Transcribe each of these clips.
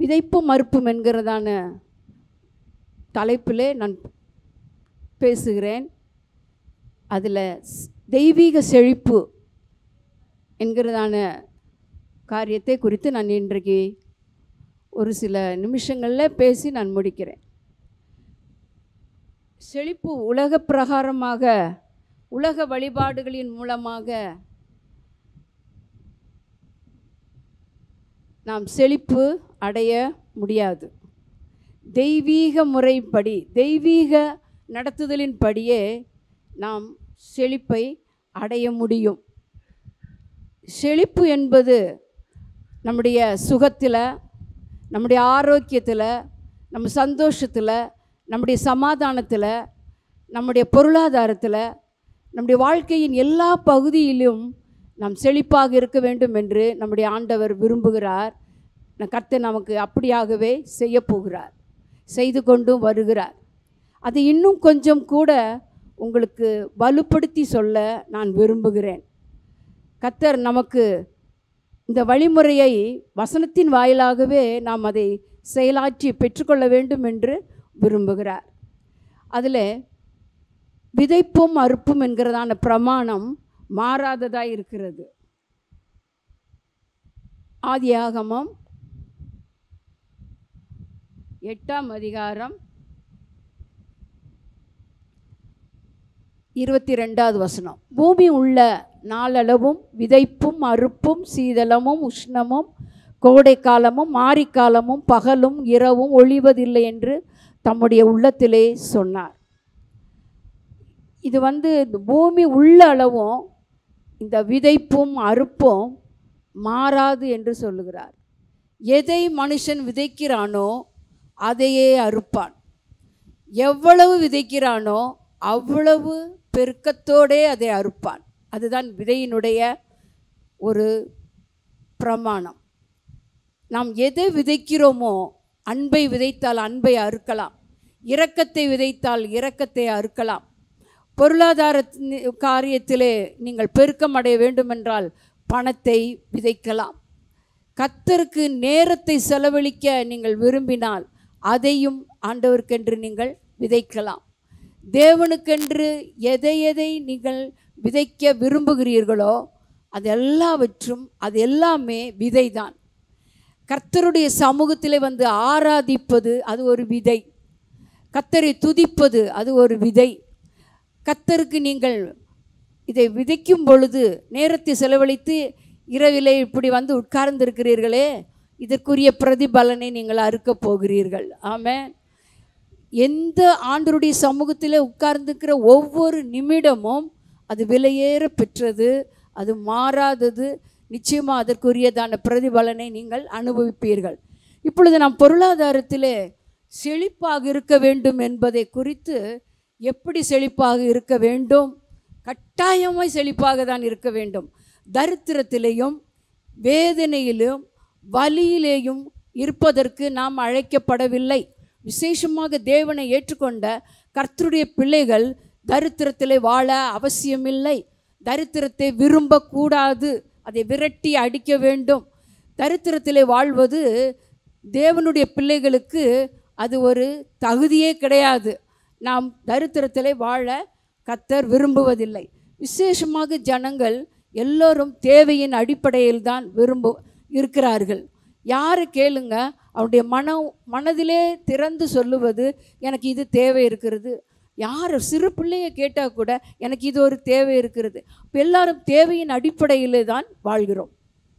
விதைப்பும் மறுப்பும் என்கிறதான தலைப்பிலே நான் பேசுகிறேன் அதில் ஸ்- தெய்வீக செழிப்பு என்கிறதான காரியத்தை குறித்து நான் இன்றைக்கு ஒரு சில நிமிஷங்களில் பேசி நான் முடிக்கிறேன் செழிப்பு உலக பிரகாரமாக உலக வழிபாடுகளின் மூலமாக நாம் செழிப்பு அடைய முடியாது தெய்வீக முறைப்படி தெய்வீக நடத்துதலின் படியே நாம் செழிப்பை அடைய முடியும் செழிப்பு என்பது நம்முடைய சுகத்தில் நம்முடைய ஆரோக்கியத்தில் நம்ம சந்தோஷத்தில் நம்முடைய சமாதானத்தில் நம்முடைய பொருளாதாரத்தில் நம்முடைய வாழ்க்கையின் எல்லா பகுதியிலும் நாம் செழிப்பாக இருக்க வேண்டும் என்று நம்முடைய ஆண்டவர் விரும்புகிறார் ந- கர்த்தர் நமக்கு அப்படியாகவே செய்ய போகிறார் செய்து கொண்டும் வருகிறார் அதை இன்னும் கொஞ்சம் கூட உங்களுக்கு வலுப்படுத்தி சொல்ல நான் விரும்புகிறேன் கர்த்தர் நமக்கு இந்த வழிமுறையை வசனத்தின் வாயிலாகவே நாம் அதை செயலாற்றி பெற்றுக்கொள்ள வேண்டும் என்று விரும்புகிறார் அதில் விதைப்பும் அறுப்பும் என்கிறதான பிரமாணம் மாறாததாக இருக்கிறது ஆதியாகமம் எட்டாம் அதிகாரம் இருபத்தி ரெண்டாவது வசனம் பூமி உள்ள நாளளவும் விதைப்பும் அறுப்பும் சீதளமும் உஷ்ணமும் கோடைக்காலமும் மாரிக்காலமும் பகலும் இரவும் ஒழிவதில்லை என்று தம்முடைய உள்ளத்திலே சொன்னார் இது வந்து இந்த பூமி உள்ள அளவும் இந்த விதைப்பும் அறுப்பும் மாறாது என்று சொல்லுகிறார் எதை மனுஷன் விதைக்கிறானோ அதையே அறுப்பான் எவ்வளவு விதைக்கிறானோ அவ்வளவு பெருக்கத்தோடே அதை அறுப்பான் அதுதான் விதையினுடைய ஒரு பிரமாணம் நாம் எதை விதைக்கிறோமோ அன்பை விதைத்தால் அன்பை அறுக்கலாம் இரக்கத்தை விதைத்தால் இரக்கத்தை அறுக்கலாம் பொருளாதார காரியத்திலே நீங்கள் பெருக்கம் அடைய வேண்டுமென்றால் பணத்தை விதைக்கலாம் கத்தருக்கு நேரத்தை செலவழிக்க நீங்கள் விரும்பினால் அதையும் ஆண்டவருக்கென்று நீங்கள் விதைக்கலாம் தேவனுக்கென்று எதை எதை நீங்கள் விதைக்க விரும்புகிறீர்களோ அது எல்லாவற்றும் அது எல்லாமே விதைதான் கர்த்தருடைய சமூகத்தில் வந்து ஆராதிப்பது அது ஒரு விதை கத்தரை துதிப்பது அது ஒரு விதை கத்தருக்கு நீங்கள் இதை விதைக்கும் பொழுது நேரத்தை செலவழித்து இரவிலே இப்படி வந்து உட்கார்ந்திருக்கிறீர்களே இதற்குரிய பிரதிபலனை நீங்கள் அறுக்கப் போகிறீர்கள் ஆமென் எந்த ஆண்டருடைய சமூகத்தில் உட்கார்ந்துக்கிற ஒவ்வொரு நிமிடமும் அது விலையேற பெற்றது அது மாறாதது நிச்சயமாக அதற்குரியதான பிரதிபலனை நீங்கள் அனுபவிப்பீர்கள் இப்பொழுது நாம் பொருளாதாரத்திலே செழிப்பாக இருக்க வேண்டும் என்பதை குறித்து எப்படி செழிப்பாக இருக்க வேண்டும் கட்டாயமாய் செழிப்பாக தான் இருக்க வேண்டும் தரித்திரத்திலேயும் வேதனையிலும் வலியிலேயும் இருப்பதற்கு நாம் அழைக்கப்படவில்லை விசேஷமாக தேவனை ஏற்றுக்கொண்ட கர்த்தருடைய பிள்ளைகள் தரித்திரத்திலே வாழ அவசியமில்லை தரித்திரத்தை விரும்பக்கூடாது அதை விரட்டி அடிக்க வேண்டும் தரித்திரத்திலே வாழ்வது தேவனுடைய பிள்ளைகளுக்கு அது ஒரு தகுதியே கிடையாது நாம் தரித்திரத்திலே வாழ கத்தர் விரும்புவதில்லை விசேஷமாக ஜனங்கள் எல்லோரும் தேவையின் அடிப்படையில் தான் விரும்பு இருக்கிறார்கள் யாரை கேளுங்க அவருடைய மனம் மனதிலே திறந்து சொல்லுவது எனக்கு இது தேவை இருக்கிறது யார் சிறு பிள்ளையை கேட்டால் கூட எனக்கு இது ஒரு தேவை இருக்கிறது இப்போ எல்லாரும் தேவையின் அடிப்படையிலே தான் வாழ்கிறோம்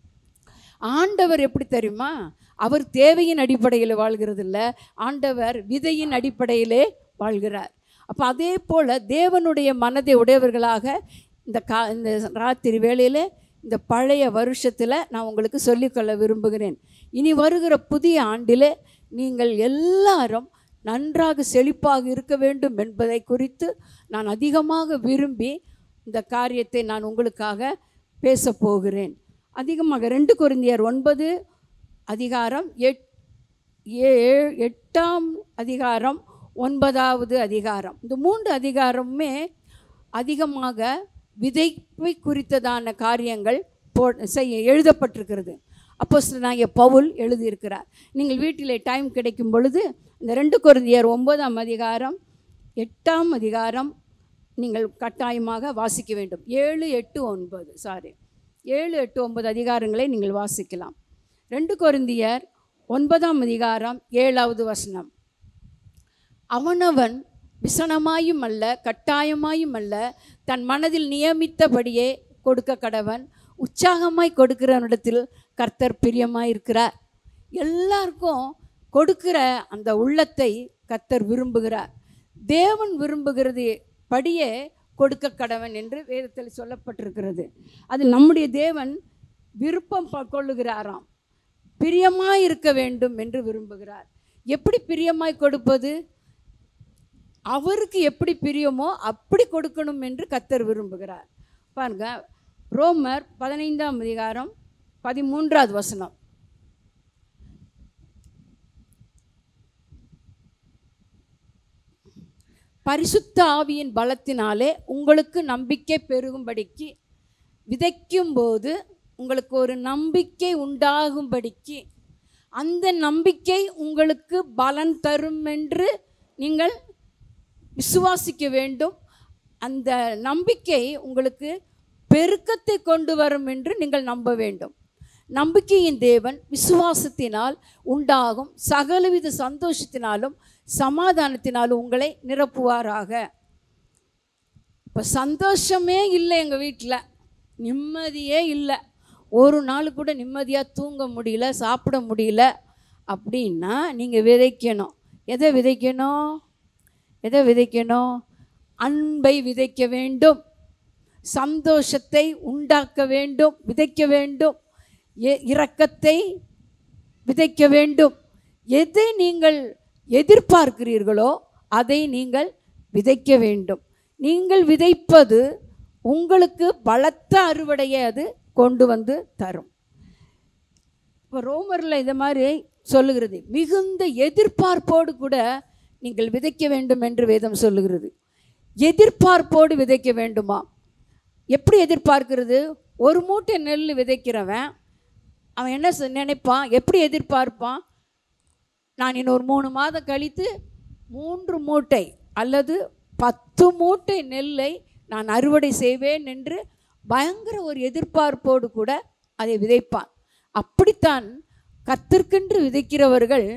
ஆண்டவர் எப்படி தெரியுமா அவர் தேவையின் அடிப்படையில் வாழ்கிறது இல்லை ஆண்டவர் விதையின் அடிப்படையிலே வாழ்கிறார் அப்போ அதே போல் தேவனுடைய மனதை உடையவர்களாக இந்த கா இந்த ராத்திரி வேளையில் இந்த பழைய வருஷத்தில் நான் உங்களுக்கு சொல்லிக்கொள்ள விரும்புகிறேன் இனி வருகிற புதிய ஆண்டிலே நீங்கள் எல்லாரும் நன்றாக செழிப்பாக இருக்க வேண்டும் என்பதை குறித்து நான் அதிகமாக விரும்பி இந்த காரியத்தை நான் உங்களுக்காக பேசப் போகிறேன் அதிகமாக ரெண்டு கொரிந்தியர் ஒன்பது அதிகாரம் எட் ஏ- எட்டாம் அதிகாரம் ஒன்பதாவது அதிகாரம் இந்த மூன்று அதிகாரமுமே அதிகமாக விதைப்பை குறித்ததான காரியங்கள் போ செய்ய எழுதப்பட்டிருக்கிறது அப்போஸ்தலனாகிய பவுல் எழுதியிருக்கிறார் நீங்கள் வீட்டிலே டைம் கிடைக்கும் பொழுது இந்த ரெண்டு கொரிந்தியர் ஒன்பதாம் அதிகாரம் எட்டாம் அதிகாரம் நீங்கள் கட்டாயமாக வாசிக்க வேண்டும் ஏழு எட்டு ஒன்பது சாரி ஏழு எட்டு ஒன்பது அதிகாரங்களை நீங்கள் வாசிக்கலாம் ரெண்டு கொரிந்தியர் ஒன்பதாம் அதிகாரம் ஏழாவது வசனம் அவனவன் விசனமாயும் அல்ல கட்டாயமாயும் அல்ல தன் மனதில் நியமித்தபடியே கொடுக்க கடவன் உற்சாகமாய் கொடுக்கிறவனிடத்தில் கர்த்தர் பிரியமாயிருக்கிறார் எல்லாருக்கும் கொடுக்கிற அந்த உள்ளத்தை கர்த்தர் விரும்புகிறார் தேவன் விரும்புகிறது படியே கொடுக்க கடவன் என்று வேதத்தில் சொல்லப்பட்டிருக்கிறது அது நம்முடைய தேவன் விருப்பம் ப- கொள்ளுகிறாராம் பிரியமாய் இருக்க வேண்டும் என்று விரும்புகிறார் எப்படி பிரியமாய் கொடுப்பது அவருக்கு எப்படி பிரியமோ அப்படி கொடுக்கணும் என்று கத்தர் விரும்புகிறார் பாருங்க ரோமர் பதினைந்தாம் அதிகாரம் பதிமூன்றாவது வசனம் பரிசுத்த ஆவியின் பலத்தினாலே உங்களுக்கு நம்பிக்கை பெருகும்படிக்கு விதைக்கும்போது உங்களுக்கு ஒரு நம்பிக்கை உண்டாகும்படிக்கு அந்த நம்பிக்கை உங்களுக்கு பலன் தரும் என்று நீங்கள் விசுவாசிக்க வேண்டும் அந்த நம்பிக்கை உங்களுக்கு பெருக்கத்தை கொண்டு வரும் என்று நீங்கள் நம்ப வேண்டும் நம்பிக்கையின் தேவன் விசுவாசத்தினால் உண்டாகும் சகலவித சந்தோஷத்தினாலும் சமாதானத்தினாலும் உங்களை நிரப்புவாராக இப்போ சந்தோஷமே இல்லை எங்கள் வீட்டில் நிம்மதியே இல்லை ஒரு நாள் கூட நிம்மதியாக தூங்க முடியல சாப்பிட முடியல அப்படின்னா நீங்கள் விதைக்கணும் எதை விதைக்கணும் எதை விதைக்கணும் அன்பை விதைக்க வேண்டும் சந்தோஷத்தை உண்டாக்க வேண்டும் விதைக்க வேண்டும் எ- இரக்கத்தை விதைக்க வேண்டும் எதை நீங்கள் எதிர்பார்க்கிறீர்களோ அதை நீங்கள் விதைக்க வேண்டும் நீங்கள் விதைப்பது உங்களுக்கு பலத்த அறுவடையை அது கொண்டு வந்து தரும் இப்போ ரோமரில் இந்த மாதிரி சொல்லுகிறது மிகுந்த எதிர்பார்ப்போடு கூட நீங்கள் விதைக்க வேண்டும் என்று வேதம் சொல்லுகிறது எதிர்பார்ப்போடு விதைக்க வேண்டுமா எப்படி எதிர்பார்க்கிறது ஒரு மூட்டை நெல் விதைக்கிறவன் அவன் என்ன சொ- நினைப்பான் எப்படி எதிர்பார்ப்பான் நான் இன்னொரு மூணு மாதம் கழித்து மூன்று மூட்டை அல்லது பத்து மூட்டை நெல்லை நான் அறுவடை செய்வேன் என்று பயங்கர ஒரு எதிர்பார்ப்போடு கூட அதை விதைப்பான் அப்படித்தான் கத்திற்கென்று விதைக்கிறவர்கள்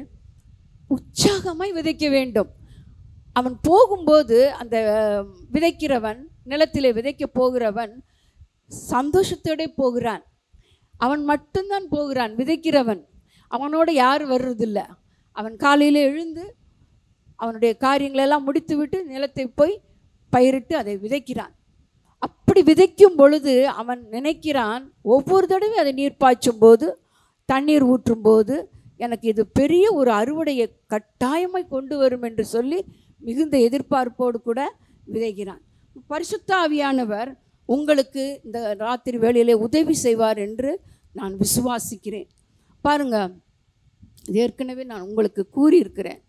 உற்சாகமாய் விதைக்க வேண்டும் அவன் போகும்போது அந்த அஹ், விதைக்கிறவன் நிலத்திலே விதைக்க போகிறவன் சந்தோஷத்தோட போகிறான் அவன் மட்டும்தான் போகிறான் விதைக்கிறவன் அவனோட யாரும் வர்றதில்ல அவன் காலையில் எழுந்து அவனுடைய காரியங்களெல்லாம் முடித்துவிட்டு நிலத்தை போய் பயிரிட்டு அதை விதைக்கிறான் அப்படி விதைக்கும் பொழுது அவன் நினைக்கிறான் ஒவ்வொரு தடவையும் அதை நீர் பாய்ச்சும் போது தண்ணீர் ஊற்றும் போது எனக்கு இது பெரிய ஒரு அறுவடையை கட்டாயமாய் கொண்டு வரும் என்று சொல்லி மிகுந்த எதிர்பார்ப்போடு கூட விதைக்கிறான் பரிசுத்த ஆவியானவர் உங்களுக்கு இந்த ராத்திரி வேளையிலே உதவி செய்வார் என்று நான் விசுவாசிக்கிறேன் பாருங்க இது ஏற்கனவே நான் உங்களுக்கு கூறியிருக்கிறேன்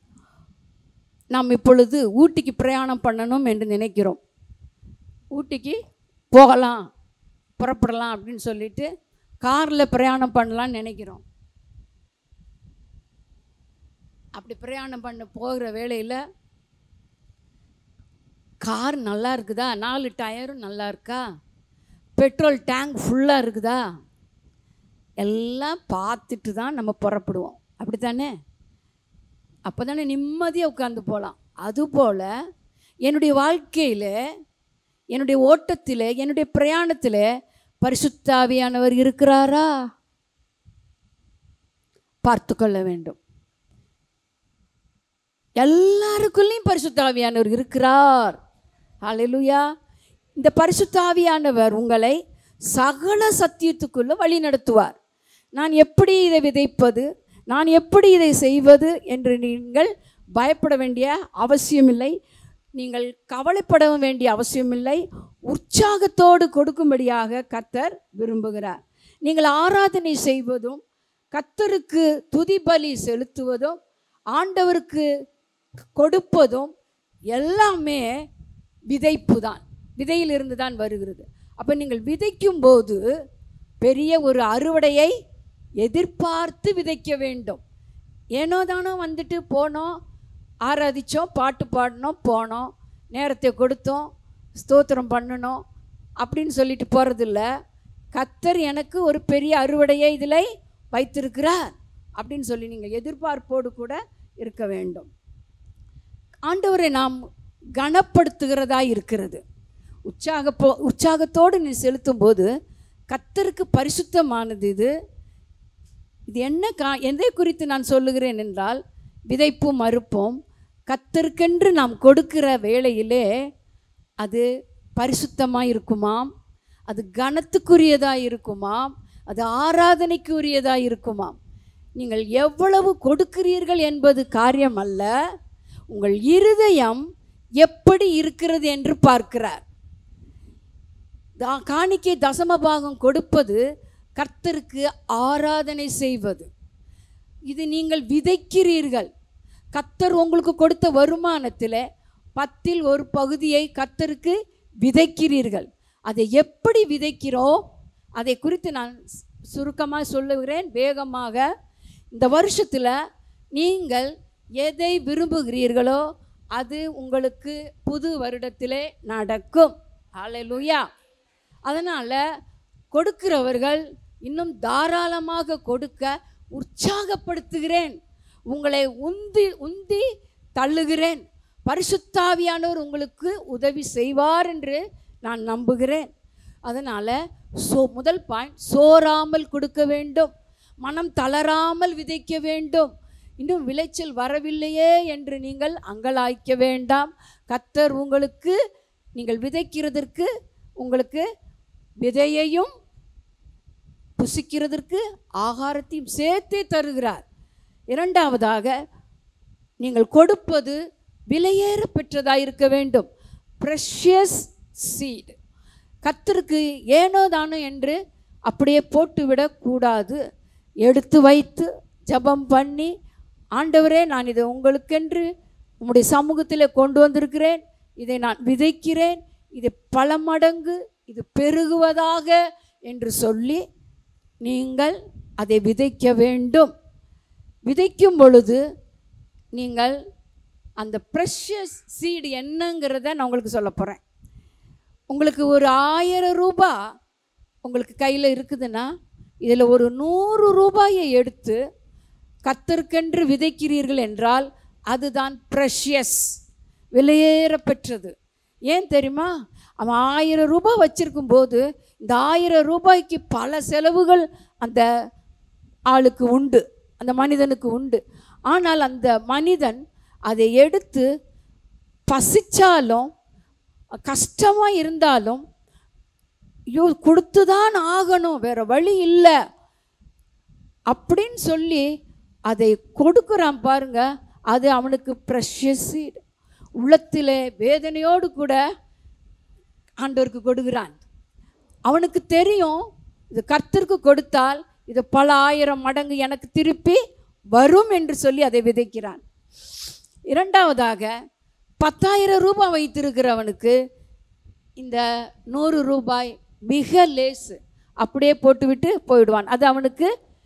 நாம் இப்பொழுது ஊட்டிக்கு பிரயாணம் பண்ணணும் என்று நினைக்கிறோம் ஊட்டிக்கு போகலாம் புறப்படலாம் அப்படின்னு சொல்லிட்டு காரில் பிரயாணம் பண்ணலாம்னு நினைக்கிறோம் அப்படி பிரயாணம் பண்ண போகிற வேளையில் கார் நல்லா இருக்குதா நாலு டயரும் நல்லா இருக்கா பெட்ரோல் டேங்க் ஃபுல்லாக இருக்குதா எல்லாம் பார்த்துட்டு தான் நம்ம புறப்படுவோம் அப்படி தானே அப்போ தானே நிம்மதியாக உட்காந்து போகலாம் அதுபோல் என்னுடைய வாழ்க்கையில் என்னுடைய ஓட்டத்தில் என்னுடைய பிரயாணத்தில் பரிசுத்தாவியானவர் இருக்கிறாரா பார்த்து கொள்ள வேண்டும் எல்லாருக்குள்ளேயும் பரிசுத்தாவியானவர் இருக்கிறார் ஹalleluya இந்த பரிசுத்தாவியானவர் உங்களை சகல சத்தியத்துக்குள்ள வழி நடத்துவார் நான் எப்படி இதை விதைப்பது நான் எப்படி இதை செய்வது என்று நீங்கள் பயப்பட வேண்டிய அவசியமில்லை நீங்கள் கவலைப்பட வேண்டிய அவசியமில்லை உற்சாகத்தோடு கொடுக்கும்படியாக கத்தர் விரும்புகிறார் நீங்கள் ஆராதனை செய்வதும் கத்தருக்கு துதி பலி செலுத்துவதும் ஆண்டவருக்கு கொடுப்பதும் எல்லாமே விதைப்பு தான் விதையிலிருந்து தான் வருகிறது அப்போ நீங்கள் விதைக்கும் போது பெரிய ஒரு அறுவடையை எதிர்பார்த்து விதைக்க வேண்டும் ஏனோ தானோ வந்துட்டு போனோம் ஆராதிச்சோம் பாட்டு பாடினோம் போனோம் நேரத்தை கொடுத்தோம் ஸ்தோத்திரம் பண்ணணும் அப்படின்னு சொல்லிட்டு போகிறதில்ல கத்தர் எனக்கு ஒரு பெரிய அறுவடையை இதில் வைத்திருக்கிறார் அப்படின்னு சொல்லி நீங்கள் எதிர்பார்ப்போடு கூட இருக்க வேண்டும் ஆண்டவரை நாம் கனப்படுத்துகிறதா இருக்கிறது உற்சாக போ உற்சாகத்தோடு நீ செலுத்தும் போது கத்தருக்கு பரிசுத்தமானது இது இது என்ன கா எதை குறித்து நான் சொல்லுகிறேன் என்றால் விதைப்பும் மறுப்போம் கத்தருக்கென்று நாம் கொடுக்கிற வேளையிலே அது பரிசுத்தமாக இருக்குமாம் அது கனத்துக்குரியதாக இருக்குமாம் அது ஆராதனைக்குரியதாக இருக்குமாம் நீங்கள் எவ்வளவு கொடுக்கிறீர்கள் என்பது காரியம் அல்ல உங்கள் இருதயம் எப்படி இருக்கிறது என்று பார்க்கிறார் தா காணிக்கை தசம பாகம் கொடுப்பது கர்த்தருக்கு ஆராதனை செய்வது இது நீங்கள் விதைக்கிறீர்கள் கர்த்தர் உங்களுக்கு கொடுத்த வருமானத்தில் பத்தில் ஒரு பகுதியை கர்த்தருக்கு விதைக்கிறீர்கள் அதை எப்படி விதைக்கிறோம் அதை குறித்து நான் சுருக்கமாக சொல்லுகிறேன் வேகமாக இந்த வருஷத்தில் நீங்கள் எதை விரும்புகிறீர்களோ அது உங்களுக்கு புது வருடத்திலே நடக்கும் ஹalleluya அதனால் கொடுக்கிறவர்கள் இன்னும் தாராளமாக கொடுக்க உற்சாகப்படுத்துகிறேன் உங்களை உந்தி உந்தி தள்ளுகிறேன் பரிசுத்தாவியானவர் உங்களுக்கு உதவி செய்வார் என்று நான் நம்புகிறேன் அதனால் சோ முதல் பாயிண்ட் சோறாமல் கொடுக்க வேண்டும் மனம் தளராமல் விதைக்க வேண்டும் இன்னும் விளைச்சல் வரவில்லையே என்று நீங்கள் அங்கலாய்க்க வேண்டாம் கத்தர் உங்களுக்கு நீங்கள் விதைக்கிறதற்கு உங்களுக்கு விதையையும் புசிக்கிறதற்கு ஆகாரத்தையும் சேர்த்தே தருகிறார் இரண்டாவதாக நீங்கள் கொடுப்பது விலையேற பெற்றதாக இருக்க வேண்டும் ப்ரெஷியஸ் சீடு கத்தருக்கு ஏனோ தானோ என்று அப்படியே போட்டுவிடக்கூடாது எடுத்து வைத்து ஜெபம் பண்ணி ஆண்டவரே நான் இதை உங்களுக்கென்று உம்முடைய சமூகத்தில் கொண்டு வந்திருக்கிறேன் இதை நான் விதைக்கிறேன் இது பல மடங்கு இது பெருகுவதாக என்று சொல்லி நீங்கள் அதை விதைக்க வேண்டும் விதைக்கும் பொழுது நீங்கள் அந்த ப்ரெஷஸ் சீடு என்னங்கிறத நான் உங்களுக்கு சொல்ல போகிறேன் உங்களுக்கு ஒரு ஆயிரம் ரூபாய் உங்களுக்கு கையில் இருக்குதுன்னா இதில் ஒரு நூறு ரூபாயை எடுத்து கத்தருக்கென்று விதைக்கிறீர்கள் என்றால் அதுதான் ப்ரெஷியஸ் விலையேற பெற்றது ஏன் தெரியுமா அவன் ஆயிரம் ரூபாய் வச்சிருக்கும் போது இந்த ஆயிரம் ரூபாய்க்கு பல செலவுகள் அந்த ஆளுக்கு உண்டு அந்த மனிதனுக்கு உண்டு ஆனால் அந்த மனிதன் அதை எடுத்து பசிச்சாலும் கஷ்டமாக இருந்தாலும் ஐயோ கொடுத்து தான் ஆகணும் வேற வழி இல்லை அப்படின்னு சொல்லி அதை கொடுக்குறான் பாருங்க அது அவனுக்கு ப்ரெஷஸ் உள்ளத்தில் வேதனையோடு கூட ஆண்டவருக்கு கொடுக்குறான் அவனுக்கு தெரியும் இது கர்த்தருக்கு கொடுத்தால் இது பல ஆயிரம் மடங்கு எனக்கு திருப்பி வரும் என்று சொல்லி அதை விதைக்கிறான் இரண்டாவதாக பத்தாயிரம் ரூபாய் வைத்திருக்கிறவனுக்கு இந்த நூறு ரூபாய் மிக லேசு அப்படியே போட்டுவிட்டு போயிடுவான் அது அவனுக்கு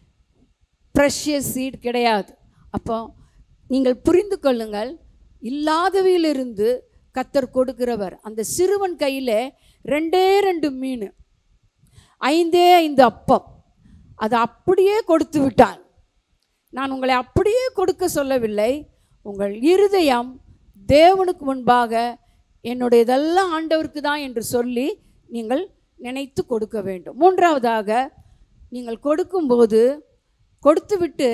ப்ரெஷியஸ் சீட் கிடையாது அப்போ நீங்கள் புரிந்து கொள்ளுங்கள் இல்லாதவையிலிருந்து கத்தர் கொடுக்கிறவர் அந்த சிறுவன் கையில் ரெண்டே ரெண்டு மீன் ஐந்தே ஐந்து அப்பம் அதை அப்படியே கொடுத்து விட்டான் நான் உங்களை அப்படியே கொடுக்க சொல்லவில்லை உங்கள் இருதயம் தேவனுக்கு முன்பாக என்னுடையதெல்லாம் ஆண்டவருக்கு தான் என்று சொல்லி நீங்கள் நினைத்து கொடுக்க வேண்டும் மூன்றாவதாக நீங்கள் கொடுக்கும்போது கொடுத்துவிட்டு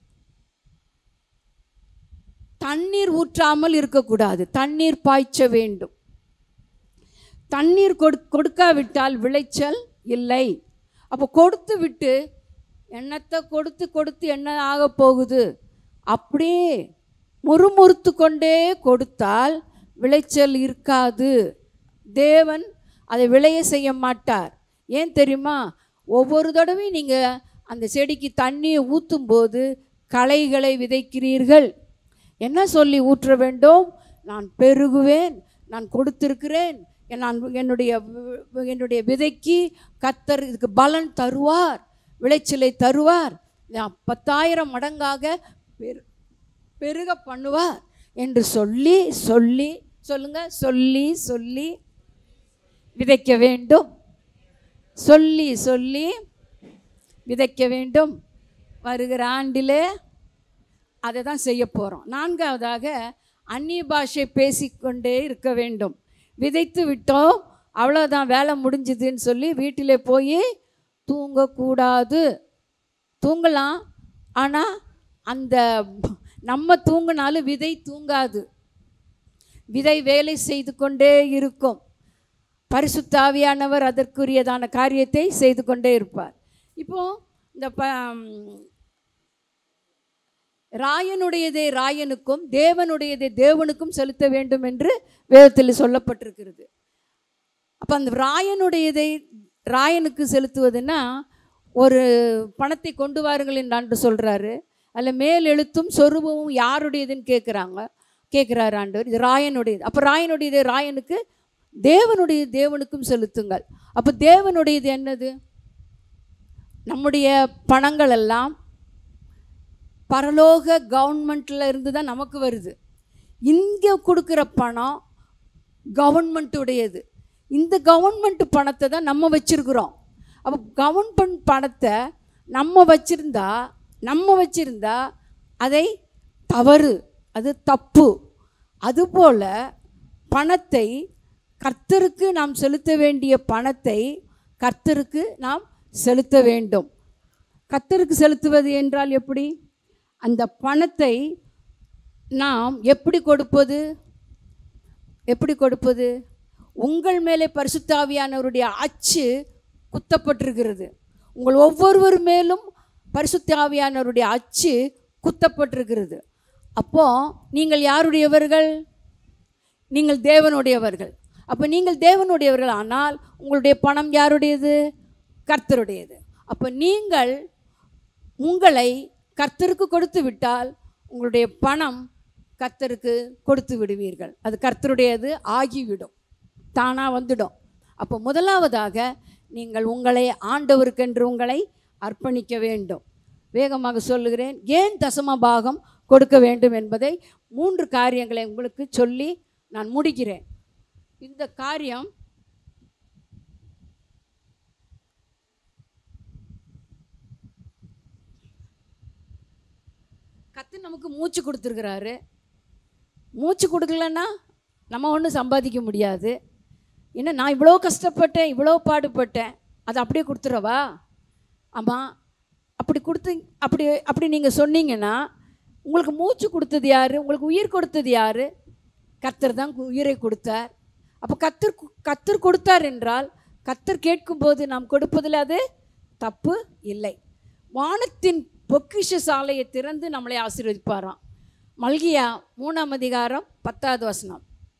தண்ணீர் ஊற்றாமல் இருக்கக்கூடாது தண்ணீர் பாய்ச்ச வேண்டும் தண்ணீர் கொடு கொடுக்காவிட்டால் விளைச்சல் இல்லை அப்போ கொடுத்து விட்டு எண்ணத்தை கொடுத்து கொடுத்து என்ன ஆக போகுது அப்படியே முறுமுறுத்து கொண்டே கொடுத்தால் விளைச்சல் இருக்காது தேவன் அதை விளைய செய்ய மாட்டார் ஏன் தெரியுமா ஒவ்வொரு தடவையும் நீங்கள் அந்த செடிக்கு தண்ணியை ஊற்றும் போது களைகளை விதைக்கிறீர்கள் என்ன சொல்லி ஊற்ற வேண்டும் நான் பெருகுவேன் நான் கொடுத்திருக்கிறேன் நான் என்னுடைய வி- என்னுடைய விதைக்கு கத்தர் இதுக்கு பலன் தருவார் விளைச்சலை தருவார் இதை பத்தாயிரம் மடங்காக பெரு பெருக பண்ணுவார் என்று சொல்லி சொல்லி சொல்லுங்க சொல்லி சொல்லி விதைக்க வேண்டும் சொல்லி சொல்லி விதைக்க வேண்டும் வருகிற ஆண்டிலே அதை தான் செய்ய போகிறோம் நான்காவதாக அந்நிய பாஷை பேசிக்கொண்டே இருக்க வேண்டும் விதைத்து விட்டோம் அவ்வளோதான் வேலை முடிஞ்சுதுன்னு சொல்லி வீட்டிலே போய் தூங்கக்கூடாது தூங்கலாம் ஆனால் அந்த நம்ம தூங்கினாலும் விதை தூங்காது விதை வேலை செய்து கொண்டே இருக்கும் பரிசுத்தாவியானவர் அதற்குரியதான காரியத்தை செய்து கொண்டே இருப்பார் இப்போ இந்த ப ராயனுடையதை ராயனுக்கும் தேவனுடையதை தேவனுக்கும் செலுத்த வேண்டும் என்று வேதத்தில் சொல்லப்பட்டிருக்கிறது அப்போ அந்த ராயனுடையதை ராயனுக்கு செலுத்துவதுன்னா ஒரு பணத்தை கொண்டு வாருங்கள் என்று ஆண்டு சொல்கிறாரு அதில் மேல் எழுத்தும் சொருபமும் யாருடையதுன்னு கேட்குறாங்க கேட்குறாரு ஆண்டவர் இது ராயனுடையது அப்போ ராயனுடையது ராயனுக்கு தேவனுடைய தேவனுக்கும் செலுத்துங்கள் அப்போ தேவனுடையது என்னது நம்முடைய பணங்கள் எல்லாம் பரலோக கவர்மெண்ட்டில் இருந்து தான் நமக்கு வருது இங்கே கொடுக்குற பணம் கவர்மெண்ட்டுடையது இந்த கவர்மெண்ட் பணத்தை தான் நம்ம வச்சுருக்குறோம் அப்போ கவர்மெண்ட் பணத்தை நம்ம வச்சுருந்தா நம்ம வச்சுருந்தா அதை தவறு அது தப்பு அதுபோல் பணத்தை கர்த்தருக்கு நாம் செலுத்த வேண்டிய பணத்தை கர்த்தருக்கு நாம் செலுத்த வேண்டும் கர்த்தருக்கு செலுத்துவது என்றால் எப்படி அந்த பணத்தை நாம் எப்படி கொடுப்பது எப்படி கொடுப்பது உங்கள் மேலே பரிசுத்தாவியானவருடைய அச்சு குத்தப்பட்டிருக்கிறது உங்கள் ஒவ்வொருவர் மேலும் பரிசுத்தாவியானவருடைய அச்சு குத்தப்பட்டிருக்கிறது அப்போ நீங்கள் யாருடையவர்கள் நீங்கள் தேவனுடையவர்கள் அப்போ நீங்கள் தேவனுடையவர்கள் ஆனால் உங்களுடைய பணம் யாருடையது கர்த்தருடையது அப்போ நீங்கள் உங்களை கர்த்தருக்கு கொடுத்து விட்டால் உங்களுடைய பணம் கர்த்தருக்கு கொடுத்து விடுவீர்கள் அது கர்த்தருடையது ஆகிவிடும் தானாக வந்துடும் அப்போ முதலாவதாக நீங்கள் உங்களை ஆண்டவருக்கென்று உங்களை அர்ப்பணிக்க வேண்டும் வேகமாக சொல்லுகிறேன் ஏன் தசம பாகம் கொடுக்க வேண்டும் என்பதை மூன்று காரியங்களை உங்களுக்கு சொல்லி நான் முடிக்கிறேன் இந்த காரியம் கத்து நமக்கு மூச்சு கொடுத்துருக்கிறாரு மூச்சு கொடுக்கலன்னா நம்ம ஒன்றும் சம்பாதிக்க முடியாது என்ன நான் இவ்வளோ கஷ்டப்பட்டேன் இவ்வளோ பாடுபட்டேன் அதை அப்படியே கொடுத்துறவா ஆமாம் அப்படி கொடுத்து அப்படி அப்படி நீங்கள் சொன்னீங்கன்னா உங்களுக்கு மூச்சு கொடுத்தது யார் உங்களுக்கு உயிர் கொடுத்தது யார் கத்தர் தான் கு- உயிரை கொடுத்தார் அப்போ கத்தர் கு- கத்தர் கொடுத்தார் என்றால் கத்தர் கேட்கும்போது நாம் கொடுப்பதில் அது தப்பு இல்லை வானத்தின் பொக்கிஷ சாலையை திறந்து நம்மளை ஆசீர்வதிப்பாராம் மல்கியா மூணாம் அதிகாரம் பத்தாவது வசனம்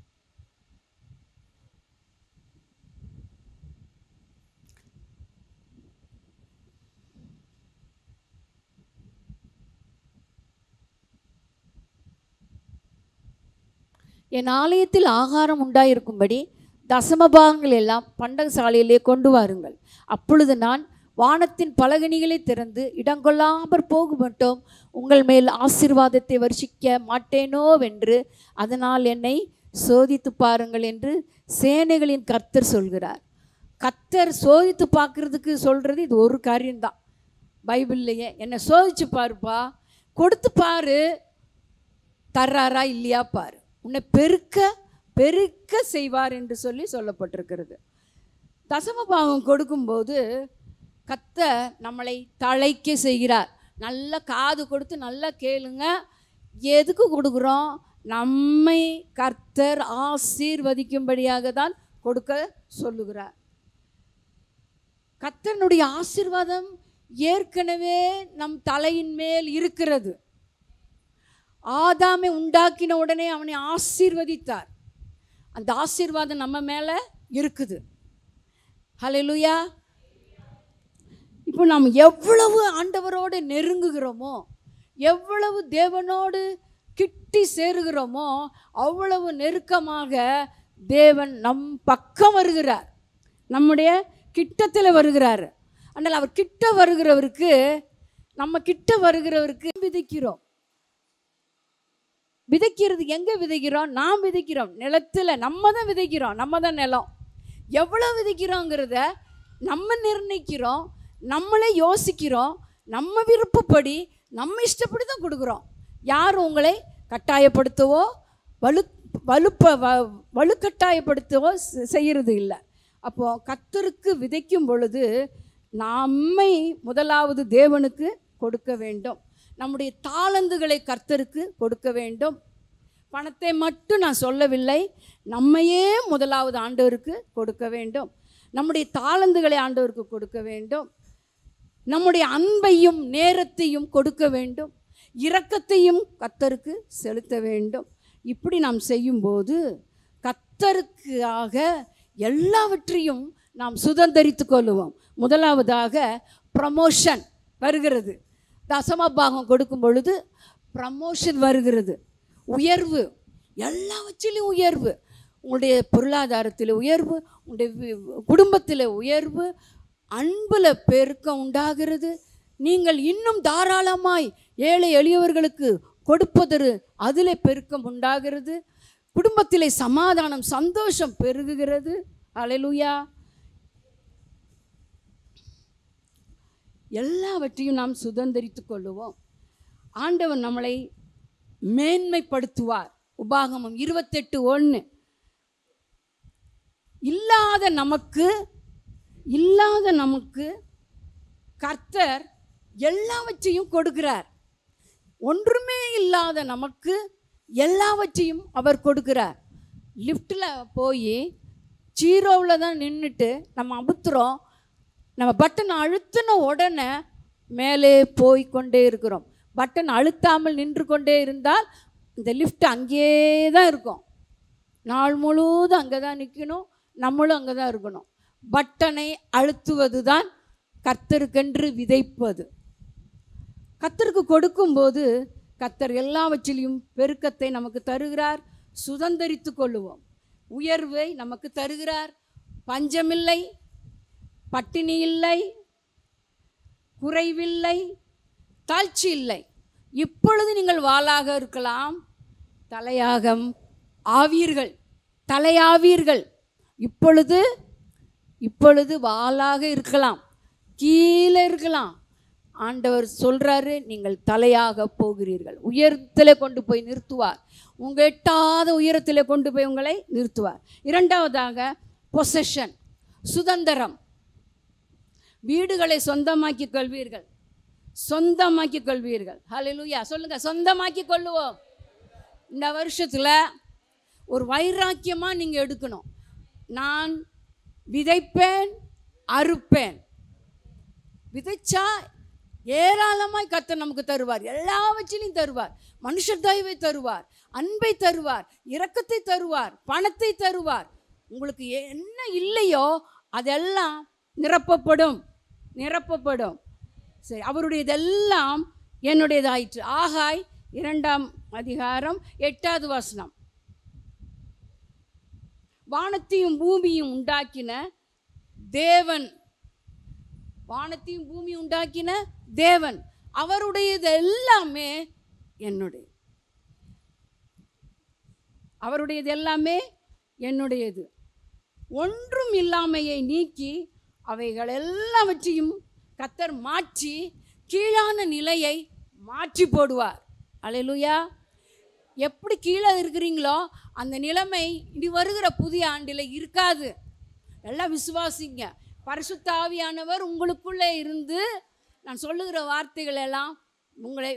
என் ஆலயத்தில் ஆகாரம் உண்டாயிருக்கும்படி தசமபாகங்கள் எல்லாம் பண்டக சாலையிலே கொண்டு வாருங்கள் அப்பொழுது நான் வானத்தின் பலகணிகளை திறந்து இடங்கொள்ளாமற் போக மட்டும் உங்கள் மேல் ஆசீர்வாதத்தை வருஷிக்க மாட்டேனோவென்று அதனால் என்னை சோதித்து பாருங்கள் என்று சேனைகளின் கர்த்தர் சொல்கிறார் கர்த்தர் சோதித்து பார்க்கறதுக்கு சொல்கிறது இது ஒரு காரியம்தான் பைபிள்லையே என்னை சோதிச்சு பாருப்பா கொடுத்து பாரு தர்றாரா இல்லையா பாரு உன்னை பெருக்க பெருக்க செய்வார் என்று சொல்லி சொல்லப்பட்டிருக்கிறது தசம பாகம் கொடுக்கும்போது கத்த நம்மளை தழைக்க செய்கிறார் நல்ல காது கொடுத்து நல்லா கேளுங்க எதுக்கு கொடுக்குறோம் நம்மை கர்த்தர் ஆசீர்வதிக்கும்படியாக தான் கொடுக்க சொல்லுகிறார் கர்த்தனுடைய ஆசீர்வாதம் ஏற்கனவே நம் தலையின் மேல் இருக்கிறது ஆதாமை உண்டாக்கின உடனே அவனை ஆசீர்வதித்தார் அந்த ஆசீர்வாதம் நம்ம மேலே இருக்குது ஹalleluya இப்போ நாம் எவ்வளவு ஆண்டவரோடு நெருங்குகிறோமோ எவ்வளவு தேவனோடு கிட்டி சேருகிறோமோ அவ்வளவு நெருக்கமாக தேவன் நம் பக்கம் வருகிறார் நம்முடைய கிட்டத்தில் வருகிறார் ஆனால் அவர் கிட்ட வருகிறவருக்கு நம்ம கிட்ட வருகிறவருக்கு விதைக்கிறோம் விதைக்கிறது எங்க விதைக்கிறோம் நாம் விதைக்கிறோம் நிலத்துல நம்ம தான் விதைக்கிறோம் நம்ம தான் நிலம் எவ்வளோ விதைக்கிறோங்கிறத நம்ம நிர்ணயிக்கிறோம் நம்மளே யோசிக்கிறோம் நம்ம விருப்பப்படி நம்ம இஷ்டப்படி தான் கொடுக்குறோம் யாரும் உங்களை கட்டாயப்படுத்தவோ வலு வலுப்ப வ வலுக்கட்டாயப்படுத்தவோ செ- செய்யறது இல்லை அப்போது கத்தருக்கு விதைக்கும் பொழுது நம்மை முதலாவது தேவனுக்கு கொடுக்க வேண்டும் நம்முடைய தாளந்துகளை கர்த்தருக்கு கொடுக்க வேண்டும் பணத்தை மட்டும் நான் சொல்லவில்லை நம்மையே முதலாவது ஆண்டவருக்கு கொடுக்க வேண்டும் நம்முடைய தாளந்துகளை ஆண்டவருக்கு கொடுக்க வேண்டும் நம்முடைய அன்பையும் நேரத்தையும் கொடுக்க வேண்டும் இரக்கத்தையும் கத்தருக்கு செலுத்த வேண்டும் இப்படி நாம் செய்யும்போது கத்தருக்காக எல்லாவற்றையும் நாம் சுதந்தரித்து கொள்ளுவோம் முதலாவதாக ப்ரமோஷன் வருகிறது தசமபாகம் கொடுக்கும் பொழுது ப்ரமோஷன் வருகிறது உயர்வு எல்லாவற்றிலும் உயர்வு உங்களுடைய பொருளாதாரத்தில் உயர்வு உங்களுடைய வி- குடும்பத்தில் உயர்வு அன்பில் பெருக்கம் உண்டாகிறது நீங்கள் இன்னும் தாராளமாய் ஏழை எளியவர்களுக்கு கொடுப்பதற்கு அதிலே பெருக்கம் உண்டாகிறது குடும்பத்திலே சமாதானம் சந்தோஷம் பெருகுகிறது அலைலுயா எல்லாவற்றையும் நாம் சுதந்திரித்துக் கொள்ளுவோம் ஆண்டவன் நம்மளை மேன்மைப்படுத்துவார் உபாகமம் இருபத்தெட்டு ஒன்று இல்லாத நமக்கு இல்லாத நமக்கு கர்த்தர் எல்லாவற்றையும் கொடுக்கிறார் ஒன்றுமே இல்லாத நமக்கு எல்லாவற்றையும் அவர் கொடுக்கிறார் லிஃப்ட்டில் போய் ஜீரோவில் தான் நின்றுட்டு நம்ம அமுத்துறோம் நம்ம பட்டன் அழுத்தின உடனே மேலே போய் கொண்டே இருக்கிறோம் பட்டன் அழுத்தாமல் நின்று கொண்டே இருந்தால் இந்த லிஃப்ட் அங்கேயே தான் இருக்கும் நாள் முழுவதும் அங்கே தான் நிற்கணும் நம்மளும் அங்கே தான் இருக்கணும் பட்டனை அழுத்துவது தான் கர்த்தருக்கென்று விதைப்பது கத்தருக்கு கொடுக்கும்போது கத்தர் எல்லாவற்றிலையும் பெருக்கத்தை நமக்கு தருகிறார் சுதந்தரித்து கொள்ளுவோம் உயர்வை நமக்கு தருகிறார் பஞ்சமில்லை பட்டினி இல்லை குறைவில்லை தாழ்ச்சி இல்லை இப்பொழுது நீங்கள் வாளாக இருக்கலாம் தலையாக ஆவீர்கள் தலையாவீர்கள் இப்பொழுது இப்பொழுது வாளாக இருக்கலாம் கீழே இருக்கலாம் ஆண்டவர் சொல்றாரு நீங்கள் தலையாக போகிறீர்கள் உயரத்தில் கொண்டு போய் நிறுத்துவார் உங்க எட்டாத உயரத்தில் கொண்டு போய் உங்களை நிறுத்துவார் இரண்டாவதாக பொசஷன் சுதந்திரம் வீடுகளை சொந்தமாக்கி கொள்வீர்கள் சொந்தமாக்கி கொள்வீர்கள் ஹalleluya சொல்லுங்க சொந்தமாக்கி கொள்ளுவோம் இந்த வருஷத்துல ஒரு வைராக்கியமா நீங்க எடுக்கணும் நான் விதைப்பேன் அறுப்பேன் விதைச்சா ஏராளமாய் கர்த்தர் நமக்கு தருவார் எல்லாவற்றிலையும் தருவார் மனுஷர் தயவை தருவார் அன்பை தருவார் இரக்கத்தை தருவார் பணத்தை தருவார் உங்களுக்கு என்ன இல்லையோ அதெல்லாம் நிரப்பப்படும் நிரப்பப்படும் சரி அவருடையதெல்லாம் என்னுடையதாயிற்று ஆகாய் இரண்டாம் அதிகாரம் எட்டாவது வசனம் வானத்தையும் பூமியும் உண்டாக்கின தேவன் வானத்தையும் பூமி உண்டாக்கின தேவன் அவருடையது எல்லாமே என்னுடைய அவருடையது எல்லாமே என்னுடையது ஒன்றும் இல்லாமையை நீக்கி அவைகள் எல்லாவற்றையும் கத்தர் மாற்றி கீழான நிலையை மாற்றி போடுவார் அலையலுயா எப்படி கீழே இருக்கிறீங்களோ அந்த நிலைமை இனி வருகிற புதிய ஆண்டில் இருக்காது எல்லாம் விசுவாசிங்க பரிசுத்த ஆவியானவர் உங்களுக்குள்ளே இருந்து நான் சொல்லுகிற வார்த்தைகள் எல்லாம் உங்களை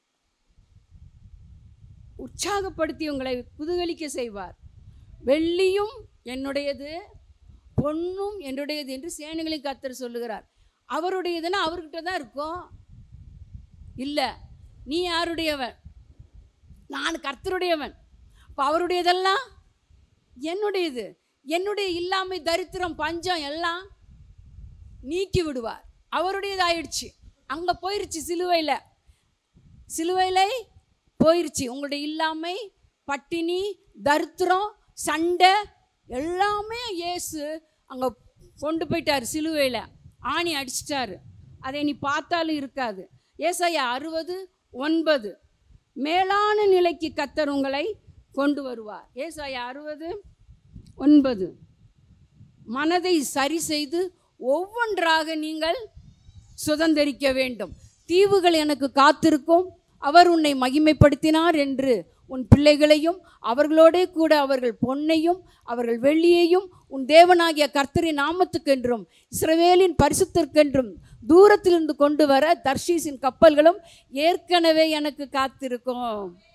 உற்சாகப்படுத்தி உங்களை குதூகலிக்க செய்வார் வெள்ளியும் என்னுடையது பொன்னும் என்னுடையது என்று சேனைகளின் கத்தர் சொல்லுகிறார் அவருடையதுன்னா அவர்கிட்ட தான் இருக்கும் இல்லை நீ யாருடையவன் நான் கர்த்தருடையவன் இப்போ அவருடையதெல்லாம் என்னுடையது என்னுடைய இல்லாமை தரித்திரம் பஞ்சம் எல்லாம் நீக்கி விடுவார் அவருடையதாயிடுச்சு அங்கே போயிருச்சு சிலுவையில் சிலுவையில் போயிருச்சு உங்களுடைய இல்லாமை பட்டினி தரித்திரம் சண்டை எல்லாமே இயேசு அங்கே கொண்டு போயிட்டார் சிலுவையில் ஆணி அடிச்சிட்டாரு அதை நீ பார்த்தாலும் இருக்காது ஏசாயா அறுபது ஒன்பது மேலான நிலைக்கு கத்தர் உங்களை கொண்டு வருவார் ஏசாயா அறுபது ஒன்பது மனதை சரி செய்து ஒவ்வொன்றாக நீங்கள் சுதந்தரிக்க வேண்டும் தீவுகள் எனக்கு காத்திருக்கும் அவர் உன்னை மகிமைப்படுத்தினார் என்று உன் பிள்ளைகளையும் அவர்களோடே கூட அவர்கள் பொன்னையும் அவர்கள் வெள்ளியையும் உன் தேவனாகிய கர்த்தரின் நாமத்துக்கென்றும் இஸ்ரவேலின் பரிசுத்திற்கென்றும் தூரத்திலிருந்து கொண்டு வர தர்ஷீஸின் கப்பல்களும் ஏற்கனவே எனக்கு காத்திருக்கும்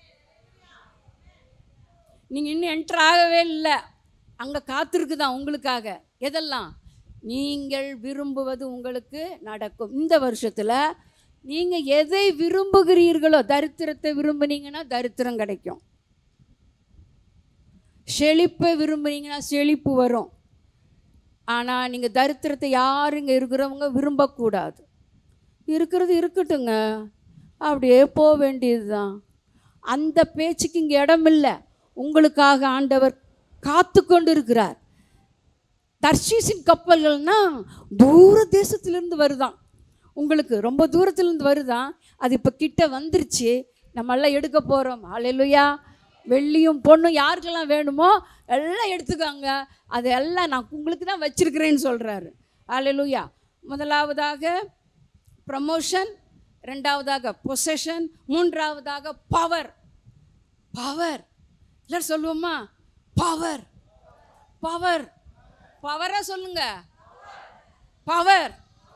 நீங்கள் இன்னும் என்டர் ஆகவே இல்லை அங்கே காத்திருக்குதான் உங்களுக்காக எதெல்லாம் நீங்கள் விரும்புவது உங்களுக்கு நடக்கும் இந்த வருஷத்தில் நீங்கள் எதை விரும்புகிறீர்களோ தரித்திரத்தை விரும்புனீங்கன்னா தரித்திரம் கிடைக்கும் செழிப்பை விரும்புனீங்கன்னா செழிப்பு வரும் ஆனால் நீங்கள் தரித்திரத்தை யார் இங்கே இருக்கிறவங்க விரும்பக்கூடாது இருக்கிறது இருக்கட்டுங்க அப்படியே போக வேண்டியது தான் அந்த பேச்சுக்கு இங்கே இடம் இல்லை உங்களுக்காக ஆண்டவர் காத்து கொண்டு இருக்கிறார் தர்ஷீஸின் கப்பல்கள்னா தூர தேசத்திலிருந்து வருதான் உங்களுக்கு ரொம்ப தூரத்திலிருந்து வருதான் அது இப்போ கிட்ட வந்துருச்சு நம்ம எல்லாம் எடுக்க போகிறோம் அலையிலுயா வெள்ளியும் பொண்ணும் யாருக்கெல்லாம் வேணுமோ எல்லாம் எடுத்துக்கோங்க அது எல்லாம் நான் உங்களுக்கு தான் வச்சிருக்கிறேன்னு சொல்கிறாரு அலையிலுயா முதலாவதாக ப்ரமோஷன் ரெண்டாவதாக பொசஷன் மூன்றாவதாக பவர் பவர் எல்லாரும் சொல்லுவோமா பவர் பவர் பவரா சொல்லுங்க பவர்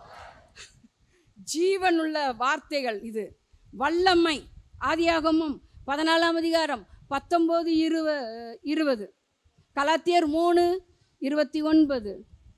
ஜீவனுள்ள வார்த்தைகள் இது வல்லமை ஆதியாகமும் பதினாலாம் அதிகாரம் பத்தொம்போது இருவ இருபது கலாத்தியர் மூணு இருபத்தி ஒன்பது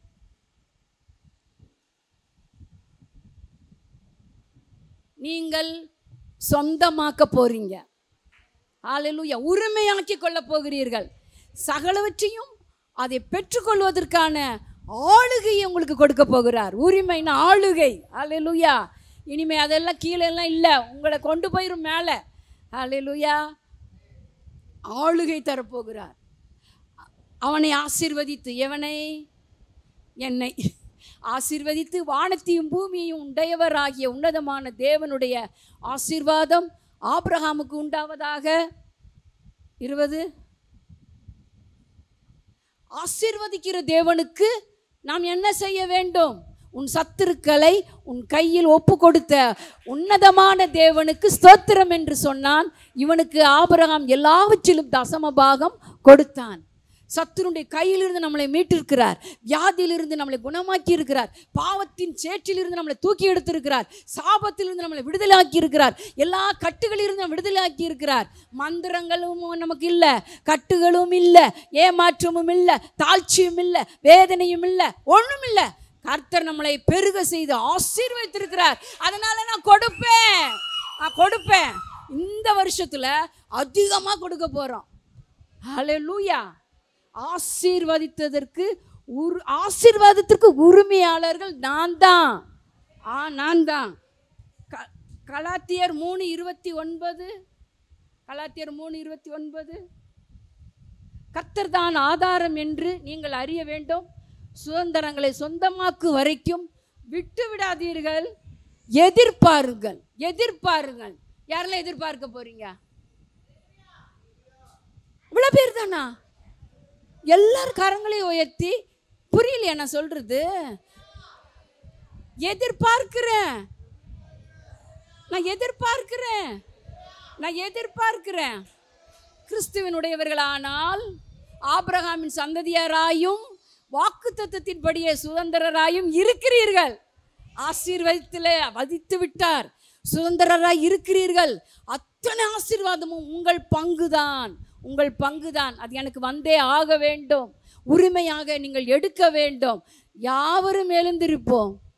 நீங்கள் சொந்தமாக்க போறீங்க ஹalleluya உரிமையாக்கி கொள்ள போகிறீர்கள் சகலவற்றையும் அதை பெற்றுக்கொள்வதற்கான ஆளுகையை உங்களுக்கு கொடுக்க போகிறார் உரிமைனா ஆளுகை ஹalleluya இனிமே அதெல்லாம் கீழே எல்லாம் இல்லை உங்களை கொண்டு போயிரும் மேலே ஹalleluya ஆளுகை தரப்போகிறார் அவனை ஆசீர்வதித்து எவனை என்னை ஆசீர்வதித்து வானத்தையும் பூமியையும் உடையவராகிய உன்னதமான தேவனுடைய ஆசீர்வாதம் ஆபிரகாமுக்கு உண்டாவதாக இருபது ஆசீர்வதிக்கிற தேவனுக்கு நாம் என்ன செய்ய வேண்டும் உன் சத்துருக்களை உன் கையில் ஒப்பு கொடுத்த உன்னதமான தேவனுக்கு ஸ்தோத்திரம் என்று சொன்னான் இவனுக்கு ஆபிரகாம் எல்லாவற்றிலும் தசம பாகம் கொடுத்தான் சத்துருடைய கையிலிருந்து நம்மளை மீட்டிருக்கிறார் வியாதியிலிருந்து நம்மளை குணமாக்கி இருக்கிறார் பாவத்தின் சேற்றிலிருந்து நம்மளை தூக்கி எடுத்திருக்கிறார் சாபத்திலிருந்து நம்மளை விடுதலாக்கி இருக்கிறார் எல்லா கட்டுகளிலிருந்து நம்ம விடுதலாக்கி இருக்கிறார் மந்திரங்களும் நமக்கு இல்லை கட்டுகளும் இல்லை ஏமாற்றமும் இல்லை தாழ்ச்சியும் இல்லை வேதனையும் இல்லை ஒன்றும் இல்லை கர்த்தர் நம்மளை பெருக செய்து ஆசீர்வதித்திருக்கிறார் அதனால நான் கொடுப்பேன் நான் கொடுப்பேன் இந்த வருஷத்துல அதிகமாக கொடுக்க போறோம் ஹalleluya ஆசீர்வதித்ததற்கு உரு ஆசீர்வாதத்திற்கு உரிமையாளர்கள் நான் தான் ஆ நான் தான் க கலாத்தியர் மூணு இருபத்தி ஒன்பது கலாத்தியர் மூணு இருபத்தி ஒன்பது கர்த்தர் தான் ஆதாரம் என்று நீங்கள் அறிய வேண்டும் சுதந்திரங்களை சொந்தமாக்கு வரைக்கும் விட்டு விடாதீர்கள் எதிர்பாருங்கள் எதிர்பாருங்கள் யாரெல்லாம் எதிர்பார்க்க போறீங்க இவ்வளோ பேர் தானா எல்லார் கரங்களையும் உயர்த்தி புரியலையா நான் சொல்றது எதிர்பார்க்கிறேன் நான் எதிர்பார்க்கிறேன் நான் எதிர்பார்க்கிறேன் கிறிஸ்துவனுடையவர்களானால் ஆபிரகாமின் சந்ததியராயும் வாக்கு தத்துவத்தின்படியே சுதந்திரராயும் இருக்கிறீர்கள் ஆசீர்வதித்தில் வதித்து விட்டார் சுதந்திரராய் இருக்கிறீர்கள் அத்தனை ஆசீர்வாதமும் உங்கள் பங்குதான் உங்கள் பங்குதான் அது எனக்கு வந்தே ஆக வேண்டும் உரிமையாக நீங்கள் எடுக்க வேண்டும் யாவரும் எழுந்திருப்போம்